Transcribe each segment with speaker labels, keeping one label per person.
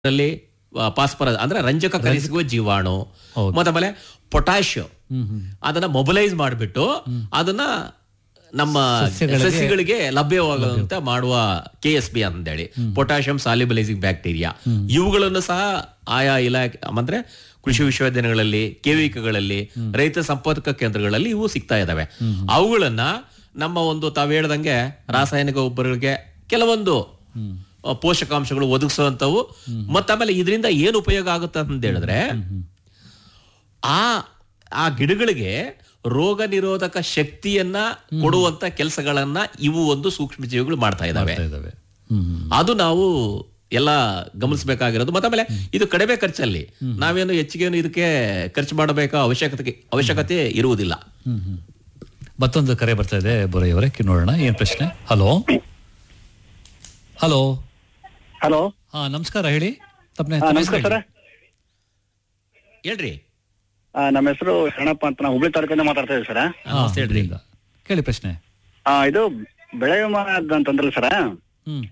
Speaker 1: ಅಲ್ಲಿ ಪಾಸ್ಪರಸ್ ಅಂದ್ರೆ ರಂಜಕ ಕಲಿಸುವ ಜೀವಾಣು
Speaker 2: ಹೌದು.
Speaker 1: ಮತ್ತೆ ಆಮೇಲೆ ಪೊಟ್ಯಾಶಿಯಂ
Speaker 2: ಹ್ಮ್ ಹ್ಮ್
Speaker 1: ಅದನ್ನ ಮೊಬಿಲೈಸ್ ಮಾಡಿಬಿಟ್ಟು ಅದನ್ನ ನಮ್ಮ
Speaker 2: ಸಸ್ಯಗಳಿಗೆ-
Speaker 1: ಸಸಿಗಳಿಗೆ ಲಭ್ಯವಾಗುವಂತೆ ಮಾಡುವ ಕೆ ಎಸ್ ಬಿ ಅಂತೇಳಿ ಪೊಟ್ಯಾಷಿಯಂ ಸಾಲಿಬಲೈಸಿಂಗ್ ಬ್ಯಾಕ್ಟೀರಿಯಾ ಇವುಗಳನ್ನು ಸಹ ಆಯಾ ಇಲಾಖೆ ಅಂದ್ರೆ ಕೃಷಿ ವಿಶ್ವವಿದ್ಯಾಲಯಗಳಲ್ಲಿ ಕೆವಿಕಗಳಲ್ಲಿ ರೈತ ಸಂಪರ್ಕ ಕೇಂದ್ರಗಳಲ್ಲಿ ಇವು ಸಿಗ್ತಾ ಇದಾವೆ ಅವುಗಳನ್ನ ನಮ್ಮ ಒಂದು ತಾವು ಹೇಳ್ದಂಗೆ ರಾಸಾಯನಿಕ ಗೊಬ್ಬರಗಳಿಗೆ ಕೆಲವೊಂದು ಅಹ್, ಪೋಷಕಾಂಶಗಳು ಒದಗಿಸುವಂತವು ಮತ್ತಾಮೇಲೆ ಇದರಿಂದ ಏನು ಉಪಯೋಗ ಆಗುತ್ತೆ ಅಂತ ಹೇಳಿದ್ರೆ ಆ ಆ ಗಿಡಗಳಿಗೆ ರೋಗ ನಿರೋಧಕ ಶಕ್ತಿಯನ್ನ ಕೊಡುವಂತ ಕೆಲಸಗಳನ್ನ ಇವು ಒಂದು ಸೂಕ್ಷ್ಮ ಜೀವಿಗಳು ಮಾಡ್ತಾ ಇದಾವೆ
Speaker 2: ಮಾಡ್ತಾ ಇದಾವೆ ಹ್ಮ್ ಹ್ಮ್.
Speaker 1: ಅದು ನಾವು ಎಲ್ಲ ಗಮನಿಸಬೇಕಾಗಿರೋದು ಮತ್ತೆ ಆಮೇಲೆ ಇದು ಕಡಿಮೆ ಖರ್ಚಲ್ಲಿ ನಾವೇನು ಹೆಚ್ಚಿಗೆ ಇದಕ್ಕೆ ಖರ್ಚು ಮಾಡಬೇಕಾ ಅವಶ್ಯಕತೆ ಅವಶ್ಯಕತೆ ಇರುವುದಿಲ್ಲ
Speaker 2: ಹ್ಮ್ ಹ್ಮ್. ಮತ್ತೊಂದು ಕರೆ ಬರ್ತಾ ಇದೆ ಬೋರಯ್ಯವರೇ ಕಿ ನೋಡೋಣ ಏನ್ ಪ್ರಶ್ನೆ ಹಲೋ ಹಲೋ
Speaker 3: ಹಲೋ
Speaker 2: ಹಾ ನಮಸ್ಕಾರ ಹೇಳಿ ತಪ್ಪನೆ
Speaker 3: ನಮಸ್ಕಾರ ಸರ್
Speaker 1: ಹೇಳ್ರಿ
Speaker 3: ನಮ್ಮ ಹೆಸರು ಶರಣಪ್ಪ ಅಂತ ನಾವು ಹುಬ್ಳಿ ತಾಲೂಕಿಂದ ಮಾತಾಡ್ತಾ ಇದ್ದೀವಿ ಸರ್
Speaker 1: ನಮಸ್ತೆ ಹೇಳ್ರಿ
Speaker 2: ಕೇಳಿ ಪ್ರಶ್ನೆ
Speaker 3: ಇದು ಬೆಳೆ ವಿಮಾ ಅಂತಂದ್ರಲ್ಲ ಸರ್
Speaker 2: ಹ್ಮ್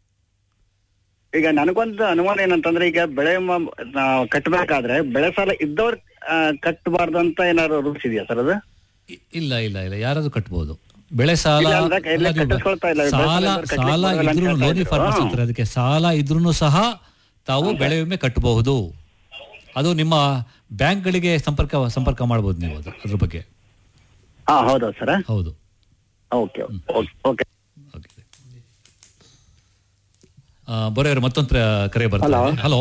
Speaker 3: ಈಗ ನನಗೊಂದು ಅನುಮಾನ ಏನಂತಂದ್ರೆ ಈಗ ಬೆಳೆ ವಿಮಾ ನಾವ್ ಕಟ್ಟಬೇಕಾದ್ರೆ ಬೆಳೆ ಸಾಲ ಇದ್ದವ್ರು ಕಟ್ಟಬಾರ್ದಂತ ಏನಾದ್ರು ರೂಲ್ಸ್ ಇದೆಯಾ ಸರ್ ಅದು
Speaker 2: ಇ- ಇಲ್ಲ ಇಲ್ಲ ಇಲ್ಲ ಯಾರಾದ್ರೂ ಕಟ್ಬೋದು ಬೆಳೆ ಸಾಲ
Speaker 3: ಇಲ್ಲ ಅಂದ್ರೆ ಕೈಯಲ್ಲಿ
Speaker 2: ಅಲ್ಲ, ನೀವು
Speaker 3: ಕಟ್ಟಿಸ್ಕೊಳ್ತಾ ಇಲ್ಲ. ಬೆಳೆ
Speaker 2: ಸಾಲ
Speaker 3: ಸಾಲ ಕಟ್ಲಿಕ್ಕೆ
Speaker 2: ಸಾಲ
Speaker 3: ಬರಲ್ಲ ಅಂತ
Speaker 2: ಇದ್ರೂ
Speaker 3: ಹೇಳ್ತಾ
Speaker 2: ಲೋನಿ
Speaker 3: ಇದ್ರು.
Speaker 2: ಫಾರ್ಮರ್ಸ್
Speaker 3: ಹಾ.
Speaker 2: ಅಂತಾರೆ ಅದಕ್ಕೆ ಸಾಲ ಇದ್ರೂ ಸಹ ತಾವು ಬೆಳೆ ವಿಮೆ ಕಟ್ಟಬಹುದು ಅದು ನಿಮ್ಮ ಬ್ಯಾಂಕ್ಗಳಿಗೆ ಸಂಪರ್ಕ ಸಂಪರ್ಕ ಮಾಡಬಹುದು ನೀವು ಅದು ಅದ್ರ ಬಗ್ಗೆ
Speaker 3: ಹಾ ಹೌದಾ ಸರ್
Speaker 2: ಹೌದು
Speaker 3: ಓಕೆ ಓಕೆ ಓಕೆ
Speaker 2: ಓಕೆ ಬರೋರು ಮತ್ತೊಂದು ಪ್ರ- ಕರೆ ಬರ್ತಾರೆ ಹಲೋ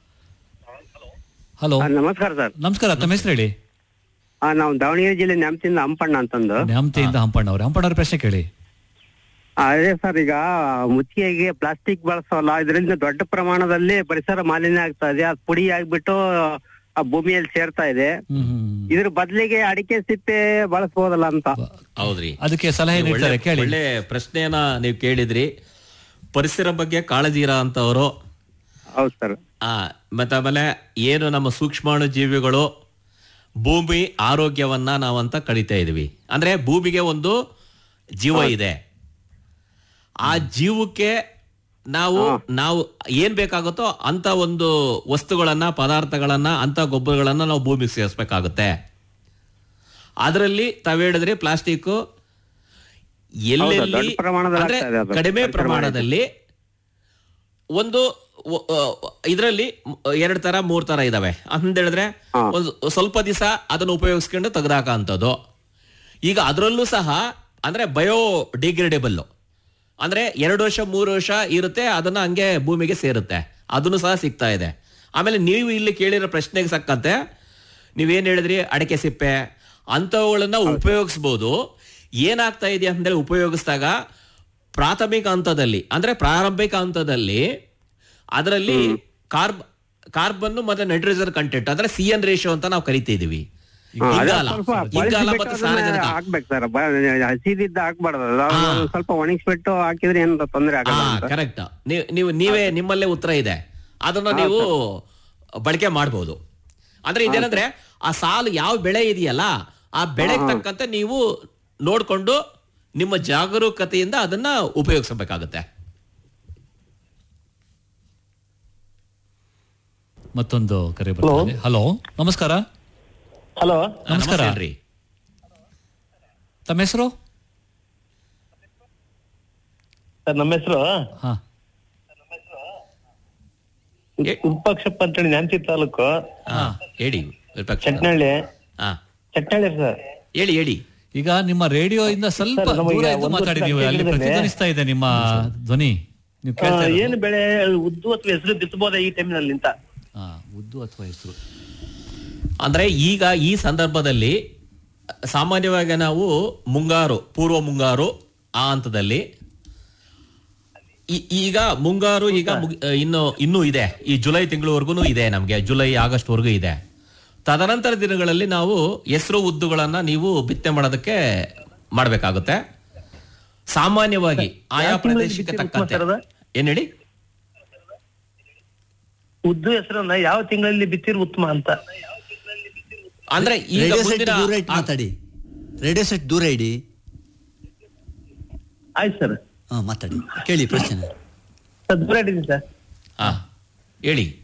Speaker 2: ಹಲೋ
Speaker 4: ನಮಸ್ಕಾರ ಸರ್
Speaker 2: ನಮಸ್ಕಾರ ತಮ್ಮ ಹೆಸರು ಹೇಳಿ
Speaker 4: ಆ, ನಾವು ದಾವಣಗೆರೆ ಜಿಲ್ಲೆ ನ್ಯಾಮತಿಯಿಂದ ಹಂಪಣ್ಣ ಅಂತಂದು
Speaker 2: ನ್ಯಾಮತಿಯಿಂದ ಹಂಪಣ್ಣ ಅವ್ರೆ ಹಂಪಣ್ಣ ಅವ್ರ ಪ್ರಶ್ನೆ ಕೇಳಿ
Speaker 4: ಆ, ಅದೇ ಸರ್ ಈಗ ಮುಚ್ಚಿಗೆಗೆ ಪ್ಲಾಸ್ಟಿಕ್ ಬಳಸೋಲ್ಲ ಇದರಿಂದ ದೊಡ್ಡ ಪ್ರಮಾಣದಲ್ಲಿ ಪರಿಸರ ಮಾಲಿನ್ಯ ಆಗ್ತಾ ಇದೆ ಅದು ಪುಡಿ ಆಗ್ಬಿಟ್ಟು ಆ ಭೂಮಿಯಲ್ಲಿ ಸೇರ್ತಾ ಇದೆ
Speaker 2: ಹ್ಮ್ ಹ್ಮ್
Speaker 4: ಇದ್ರ ಬದಲಿಗೆ ಅಡಿಕೆ ಸಿಪ್ಪೆ ಬಳಸಬಹುದಲ್ಲ ಅಂತ
Speaker 1: ಹೌದ್ರಿ
Speaker 2: ಅದಕ್ಕೆ ಸಲಹೆ
Speaker 1: ನೀವು
Speaker 2: ನೀಡ್ತಾರೆ
Speaker 1: ಒಳ್ಳೆ-
Speaker 2: ಕೇಳಿ
Speaker 1: ಒಳ್ಳೆ ಪ್ರಶ್ನೆಯನ್ನ ನೀವು ಕೇಳಿದ್ರಿ ಪರಿಸರ ಬಗ್ಗೆ ಕಾಳಜಿ ಇರೋ ಅಂತವರು
Speaker 4: ಹೌದು ಸರ್
Speaker 1: ಆ ಮತ್ತೆ ಆಮೇಲೆ ಏನು ನಮ್ಮ ಸೂಕ್ಷ್ಮಾಣು ಜೀವಿಗಳು ಭೂಮಿ ಆರೋಗ್ಯವನ್ನ ನಾವಂತ ಕಡಿತಾ ಇದೀವಿ ಅಂದ್ರೆ ಭೂಮಿಗೆ ಒಂದು ಜೀವ ಇದೆ ಆ ಜೀವಕ್ಕೆ ನಾವು ನಾವು ಏನ್ ಬೇಕಾಗುತ್ತೋ ಅಂತ ಒಂದು ವಸ್ತುಗಳನ್ನ ಪದಾರ್ಥಗಳನ್ನ ಅಂತ ಗೊಬ್ಬರಗಳನ್ನ ನಾವು ಭೂಮಿಗೆ ಸೇರಿಸ್ಬೇಕಾಗುತ್ತೆ ಅದರಲ್ಲಿ ತಾವ್ ಹೇಳಿದ್ರಿ ಪ್ಲಾಸ್ಟಿಕ್ ಎಲ್ಲೆಲ್ಲಿ
Speaker 4: ದೊಡ್ಡ ಪ್ರಮಾಣದಲ್ಲಿ
Speaker 1: ಅಂದ್ರೆ
Speaker 4: ಆಗ್ತಾ ಇದೆ ಅದು.
Speaker 1: ಕಡಿಮೆ
Speaker 4: ಪರಿಸರ
Speaker 1: ಪ್ರಮಾಣದಲ್ಲಿ ಒಂದು ಇದರಲ್ಲಿ ಎರಡ್ ತರ ಮೂರ್ ತರ ಇದಾವೆ ಅಂತ ಹೇಳಿದ್ರೆ ಒಂದು ಸ್ವಲ್ಪ ದಿವಸ ಅದನ್ನು ಉಪಯೋಗಿಸ್ಕೊಂಡು ತೆಗೆದಾಕ ಅಂತದ್ದು ಈಗ ಅದರಲ್ಲೂ ಸಹ ಅಂದ್ರೆ ಬಯೋ ಡಿಗ್ರೇಡೇಬಲ್ ಅಂದ್ರೆ ಎರಡು ವರ್ಷ ಮೂರು ವರ್ಷ ಇರುತ್ತೆ ಅದನ್ನ ಹಂಗೆ ಭೂಮಿಗೆ ಸೇರುತ್ತೆ ಅದನ್ನು ಸಹ ಸಿಗ್ತಾ ಇದೆ ಆಮೇಲೆ ನೀವು ಇಲ್ಲಿ ಕೇಳಿರೋ ಪ್ರಶ್ನೆಗೆ ಸಕ್ಕಂತೆ ನೀವೇನ್ ಹೇಳಿದ್ರಿ ಅಡಿಕೆ ಸಿಪ್ಪೆ ಅಂಥವುಗಳನ್ನ ಉಪಯೋಗಿಸ್ಬೋದು ಏನಾಗ್ತಾ ಇದೆ ಅಂದ್ರೆ ಉಪಯೋಗಿಸಿದಾಗ ಪ್ರಾಥಮಿಕ ಹಂತದಲ್ಲಿ ಅಂದ್ರೆ ಪ್ರಾರಂಭಿಕ ಹಂತದಲ್ಲಿ ಅದರಲ್ಲಿ ಕಾರ್ಬ್ ಕಾರ್ಬನ್ ಮತ್ತೆ ನೈಟ್ರೋಜನ್ ಕಂಟೆಂಟ್ ಅಂದ್ರೆ ಸಿ ಎನ್ ರೇಷಿಯೋ ಅಂತ ನಾವು ಕರಿತಿದೀವಿ
Speaker 4: ಹಾ, ಅದೇ
Speaker 1: ಇಂಗಾಲ
Speaker 4: ಸ್ವಲ್ಪ
Speaker 1: ಇಂಗಾಲ
Speaker 4: ಬಳಸಿಬಿಟ್ಟು
Speaker 1: ಮತ್ತೆ
Speaker 4: ಅದನ್ನ
Speaker 1: ಸಾರಜನಕ
Speaker 4: ಹಾಕ್ಬೇಕು ಸರ್ ಹಸಿದಿದ್ದ ಹಾಕ್ಬಾರ್ದಲ್ಲ ಅದನ್ನ ಸ್ವಲ್ಪ ಒಣಗಿಸ್ಬಿಟ್ಟು ಹಾಕಿದ್ರೆ ಏನ್ ತೊಂದರೆ ಆಗಲ್ಲ ಅಂತ
Speaker 1: ಕರೆಕ್ಟ್ ನೀವು ನೀವೇ ನಿಮ್ಮಲ್ಲೇ ಉತ್ತರ ಇದೆ ಅದನ್ನ ನೀವು ಬಳಕೆ ಮಾಡಬಹುದು ಅಂದ್ರೆ ಇದೇನಂದ್ರೆ ಆ ಸಾಲು ಯಾವ ಬೆಳೆ ಇದೆಯಲ್ಲ ಆ ಬೆಳೆಗೆ ತಕ್ಕಂತೆ ನೀವು ನೋಡ್ಕೊಂಡು ನಿಮ್ಮ ಜಾಗರೂಕತೆಯಿಂದ ಅದನ್ನ ಉಪಯೋಗಿಸಬೇಕಾಗುತ್ತೆ
Speaker 2: ಮತ್ತೊಂದು ಕರೆ ಬರ್ತಾರೆ ಹಲೋ ನಮಸ್ಕಾರ
Speaker 3: ಹಲೋ
Speaker 2: ನಮಸ್ಕಾರ.
Speaker 1: ನಮಸ್ತೆ ಹೇಳ್ರಿ.
Speaker 2: ತಮ್ಮ ಹೆಸರು
Speaker 5: ಸರ್ ನಮ್ಮ ಹೆಸರು
Speaker 2: ಹಾ
Speaker 1: ಏ-
Speaker 5: ವಿರೂಪಾಕ್ಷಪ್ಪ ಅಂತೇಳಿ ನ್ಯಾಮತಿ ತಾಲೂಕು
Speaker 1: ಹಾ ಹೇಳಿ ವಿರೂಪಾಕ್ಷ.
Speaker 5: ಚಟ್ನಳ್ಳಿ
Speaker 1: ಹಾ
Speaker 5: ಚಟ್ನಳ್ಳಿ ಸರ್
Speaker 1: ಹೇಳಿ ಹೇಳಿ
Speaker 2: ಈಗ ನಿಮ್ಮ ರೇಡಿಯೋ ಇಂದ ಸ್ವಲ್ಪ
Speaker 5: ಸರ್, ನಮಗೆ
Speaker 2: ದೂರ ಇದ್ದು
Speaker 5: ಒಂದು
Speaker 2: ಮಾತಾಡಿ ನೀವು ಅಲ್ಲಿ
Speaker 5: ಪ್ರಶ್ನೆ
Speaker 2: ಪ್ರತಿಧ್ವನಿಸ್ತಾ ಇದೆ ನಿಮ್ಮ ಧ್ವನಿ ನೀವು ಕೇಳ್ತಾ ಇರೋದು.
Speaker 5: ಏನು ಬೆಳೆ ಉದ್ದು ಅಥವಾ ಹೆಸರು ಬಿತ್ತಬಹುದಾ ಈ ಟೈಮ್ನಲ್ಲಿ ಅಂತ
Speaker 2: ಹಾ, ಉದ್ದು ಅಥವಾ ಹೆಸರು
Speaker 1: ಅಂದ್ರೆ ಈಗ ಈ ಸಂದರ್ಭದಲ್ಲಿ ಸಾಮಾನ್ಯವಾಗಿ ನಾವು ಮುಂಗಾರು ಪೂರ್ವ ಮುಂಗಾರು ಆ ಹಂತದಲ್ಲಿ ಈ- ಈಗ ಮುಂಗಾರು ಈಗ ಮುಗಿ- ಇನ್ನು ಇನ್ನೂ ಇದೆ ಈ ಜುಲೈ ತಿಂಗಳವರೆಗೂ ಇದೆ ನಮಗೆ ಜುಲೈ ಆಗಸ್ಟ್ ವರೆಗೂ ಇದೆ ತದನಂತರ ದಿನಗಳಲ್ಲಿ ನಾವು ಹೆಸರು ಉದ್ದುಗಳನ್ನ ನೀವು ಬಿತ್ತನೆ ಮಾಡೋದಕ್ಕೆ ಮಾಡಬೇಕಾಗುತ್ತೆ ಸಾಮಾನ್ಯವಾಗಿ ಆಯಾ
Speaker 5: ಯಾವ ತಿಂಗಳಲ್ಲಿ
Speaker 1: ಪ್ರದೇಶಕ್ಕೆ
Speaker 5: ಬಿತ್ತಿದ್ರೆ
Speaker 1: ತಕ್ಕಂತೆ
Speaker 5: ಉತ್ತಮ ಸರ್
Speaker 1: ಏನ್ ಹೇಳಿ
Speaker 5: ಉದ್ದು ಹೆಸರನ್ನ ಯಾವ ತಿಂಗಳಲ್ಲಿ ಬಿತ್ತಿರು ಉತ್ತಮ ಅಂತ
Speaker 1: ಅಂದ್ರೆ ಈಗ
Speaker 6: ರೇಡಿಯೋ ಸೆಟ್
Speaker 1: ಮುಂದಿನ
Speaker 6: ದೂರ ಇಟ್ಟು ಮಾತಾಡಿ ರೇಡಿಯೋ ಸೆಟ್ ದೂರ ಇಡಿ
Speaker 5: ಆಯ್ತು ಸರ್
Speaker 6: ಹಾ ಮಾತಾಡಿ ಕೇಳಿ ಪ್ರಶ್ನೆ
Speaker 5: ಸರ್ ದೂರ ಇದ್ದೀನಿ ಸರ್
Speaker 1: ಹಾ ಹೇಳಿ